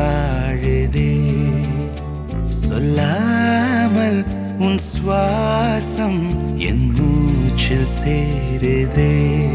வாழுதே சொல்லாமல் உன் சுவாசம் என் மூச்சில் சேருதே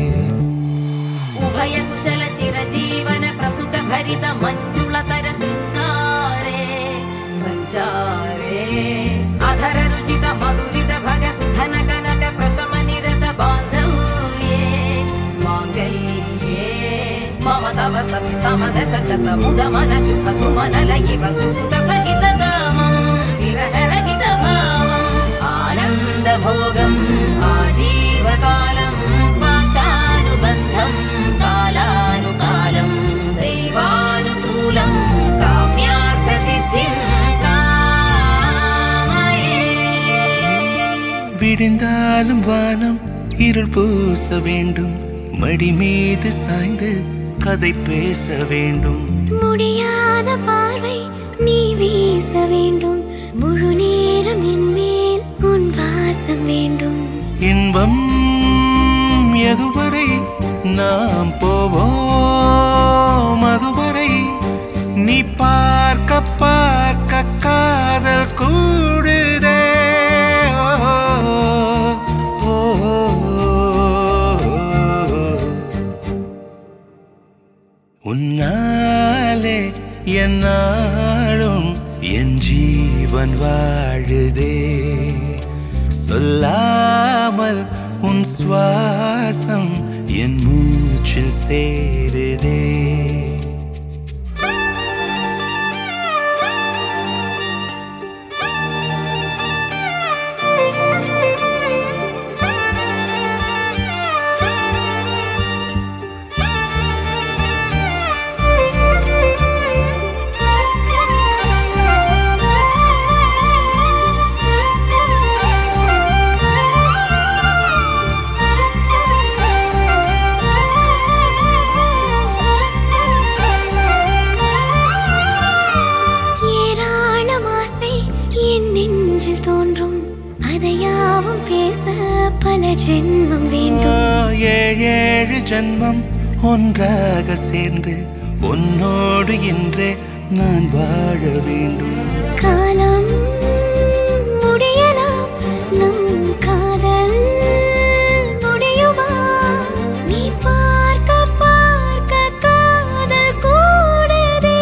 ഉഭയ കുശല ചിരജീവന പ്രസുഖ ഭരിത മഞ്ജുളതര ശൃംഗാരേ സഞ്ചാരേ അധര രുചിത മധുരിത ഭഗ സുധന കനക പ്രശമ നിരത ബാന്ധവ്യേ മാംഗല്യേ മമ തവ സതി സമദശ ശത മുദ മന ശുഭ സുമന ലയിവ സുസുത സഹിത കാമം വിരഹരഹിത ഭാവം ആനന്ദ ഭോഗം ആജീവകാലം പാശാനുബന്ധം കാലാനുകാലം ദൈവാനുകൂലം കാമ്യാർത്ഥ സിദ്ധിം കാമയേ விடிந்தாலும் வானம் இருள் பூச வேண்டும் மடி மீது சாய்ந்து கதை பேச வேண்டும் முடியாத பார்வை நீ வீச வேண்டும் முழு நேரம் என் மேல் உன் வாசம் வேண்டும் இன்பம் எதுவரை நாம் போவோம் அதுவரை நீ பார்க்க பார்க்க காதல் கூடுதே ஓ, ஓ, உன்னாலே என்னாலும் என் ஜீவன் வாழுதே சொல்லாமல் உன் சுவாசம் என் மூச்சில் சேருதே ஏராளம் ஆசை என் நெஞ்சில் தோன்றும் அதையாவும் பேச பல ஜென்மம் வேண்டும் ஏழேழு ஜன்மம் ஒன்றாக சேர்ந்து உன்னோடு இன்றே நான் வாழ வேண்டும் காலம் முடியலாம் நம் காதல் முடியுமா நீ பார்க்க பார்க்க காதல் கூடுதே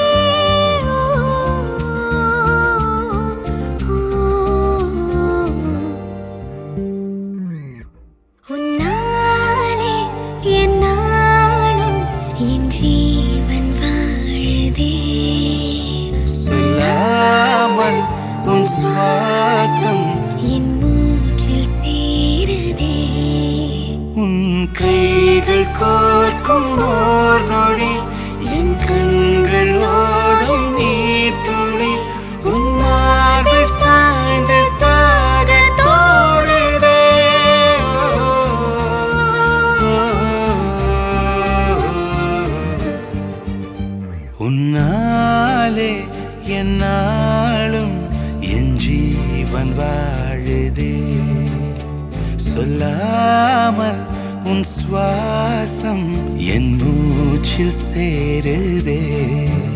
உன்னாலே என்னாலும் என் ஜீவன் வாழுதே சொல்லாமல் உன் சுவாசம் என் மூச்சில் சேருதே உன் கைகள் கோர்க்கும் ஓர் நொடி என் கண்கள் ஓடும் நீர் துளி உன் மார்பில் சாய்ந்து சாக தோடுதே உன்னாலே என்னாலும் என் ஜீவன் வாழுதே சொல்லாமல் உன் சுவாசம் என் மூச்சில் சேருதே